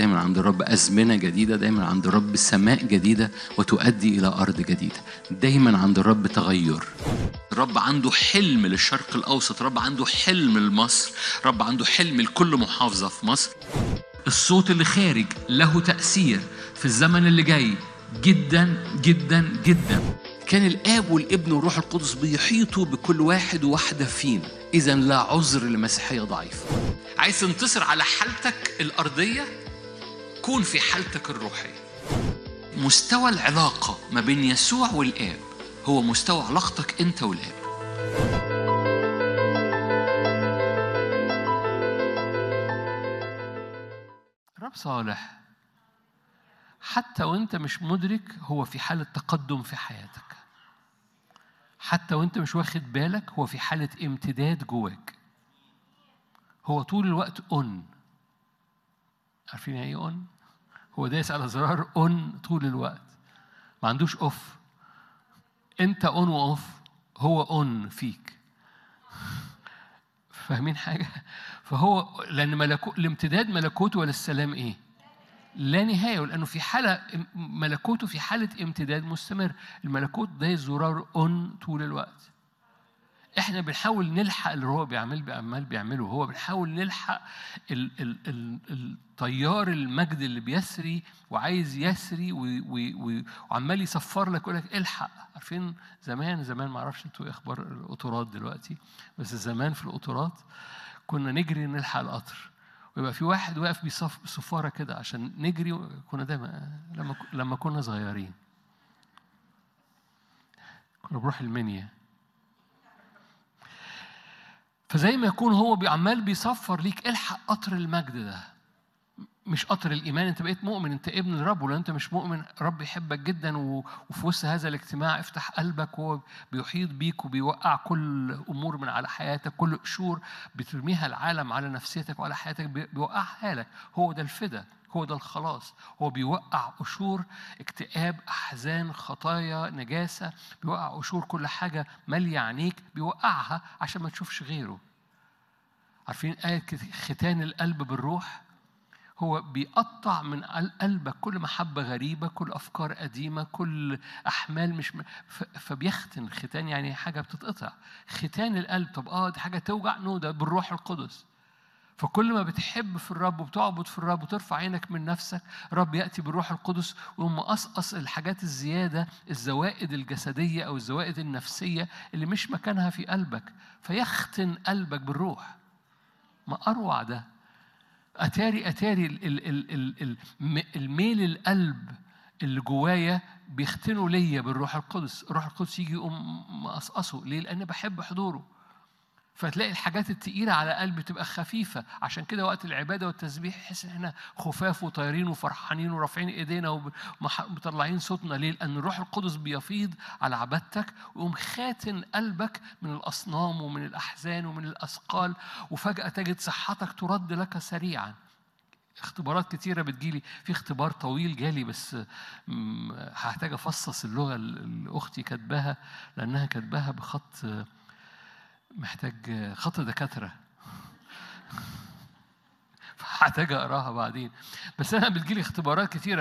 دايما عند الرب أزمنة جديدة دايما عند الرب سماء جديدة وتؤدي إلى أرض جديدة دايما عند الرب تغير الرب عنده حلم للشرق الأوسط الرب عنده حلم لمصر الرب عنده حلم لكل محافظة في مصر الصوت اللي خارج له تأثير في الزمن اللي جاي جدا جدا جدا كان الآب والابن والروح القدس بيحيطوا بكل واحد وواحدة فينا إذا لا عذر لمسيحية ضعيفة عايز تنتصر على حالتك الأرضية كون في حالتك الروحية مستوى العلاقة ما بين يسوع والآب هو مستوى علاقتك أنت والآب رب صالح حتى وانت مش مدرك هو في حالة تقدم في حياتك حتى وانت مش واخد بالك هو في حالة امتداد جواك هو طول الوقت اون عارفين يعني ايه اون هو دايس على زرار اون طول الوقت ما عندوش اوف انت اون واوف هو اون فيك فاهمين حاجه فهو لان ملكو الامتداد ملكوته ولا السلام ايه لا نهايه لانه في حاله ملكوته في حاله امتداد مستمر الملكوت ده زرار اون طول الوقت احنا بنحاول نلحق اللي هو بيعمل بيعمل بيعمله هو بنحاول نلحق ال ال ال الطيار المجد اللي بيسري وعايز يسري وعمال يصفر لك يقول لك الحق عارفين زمان زمان ما اعرفش انتوا ايه اخبار القطارات دلوقتي بس زمان في القطارات كنا نجري نلحق القطر ويبقى في واحد واقف بيصف بصفاره كده عشان نجري كنا دايما لما لما كنا صغيرين كنا بنروح المنيا فزي ما يكون هو عمال بيصفر ليك الحق قطر المجد ده مش قطر الايمان انت بقيت مؤمن انت ابن الرب ولو انت مش مؤمن رب يحبك جدا وفي وسط هذا الاجتماع افتح قلبك وهو بيحيط بيك وبيوقع كل امور من على حياتك كل قشور بترميها العالم على نفسيتك وعلى حياتك بيوقعها لك هو ده الفدا هو ده الخلاص هو بيوقع قشور اكتئاب احزان خطايا نجاسه بيوقع قشور كل حاجه ماليه عينيك بيوقعها عشان ما تشوفش غيره عارفين آية ختان القلب بالروح هو بيقطع من قلبك كل محبة غريبة كل أفكار قديمة كل أحمال مش م... فبيختن ختان يعني حاجة بتتقطع ختان القلب طب اه دي حاجة توجع نو ده بالروح القدس فكل ما بتحب في الرب وبتعبد في الرب وترفع عينك من نفسك رب يأتي بالروح القدس ويقوم مقصقص الحاجات الزيادة الزوائد الجسدية أو الزوائد النفسية اللي مش مكانها في قلبك فيختن قلبك بالروح ما أروع ده أتاري أتاري ال ال ال ال الميل القلب اللي جوايا بيختنوا ليا بالروح القدس الروح القدس يجي يقوم مقصقصه ليه؟ لأن بحب حضوره فتلاقي الحاجات التقيلة على قلبي تبقى خفيفة عشان كده وقت العبادة والتسبيح يحس ان احنا خفاف وطايرين وفرحانين ورافعين ايدينا ومطلعين صوتنا ليه؟ لأن الروح القدس بيفيض على عبادتك ويقوم خاتن قلبك من الأصنام ومن الأحزان ومن الأثقال وفجأة تجد صحتك ترد لك سريعا اختبارات كتيرة بتجيلي في اختبار طويل جالي بس هحتاج أفصص اللغة اللي أختي كاتباها لأنها كاتباها بخط محتاج خط دكاترة هحتاج أقراها بعدين بس أنا بتجيلي اختبارات كتيرة